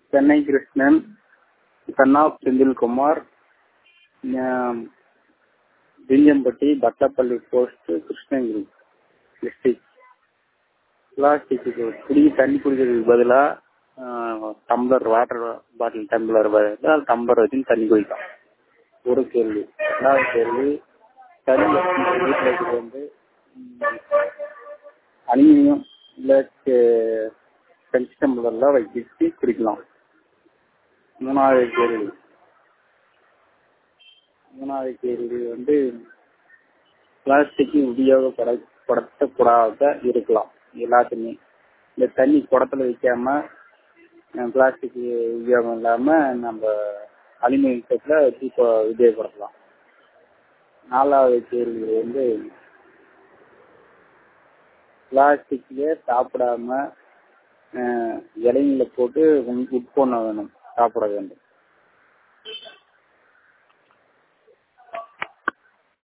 Chennai Krishnan son of Senthilkumar ஆம், Villiyampatti Pattappalli post Krishnagiri district plastic குடி தண்ணி குடிக்கிறதுக்கு பதிலாக டம்ளர் வாட்டர் பாட்டில் டம்ளர் பதிலாக டம்ளர் வச்சு தண்ணி குடிக்கலாம் ஒரு கேள்வி ரெண்டாவது கேள்வி தண்ணி வீட்டில் இருக்கிறது வந்து அலுமினியம் இல்லை பெஞ்ச் டம்ளர்ல வச்சு குடிக்கலாம் மூணாவது கேள்வி மூணாவது கேள்வி வந்து பிளாஸ்டிக் உபயோகப்படக்கூடாத இருக்கலாம் எல்லாத்துக்குமே இந்த தண்ணி குடத்துல வைக்காம பிளாஸ்டிக் உபயோகம் இல்லாம நம்ம அலுமினியம் செட்டில் வச்சு இப்போ உபயோகப்படுத்தலாம் நாலாவது கேள்வி வந்து பிளாஸ்டிக்லேயே சாப்பிடாம அஹ், இலைங்கள போட்டு உட்கொள்ள வேணும் சாப்பிட வேண்டும்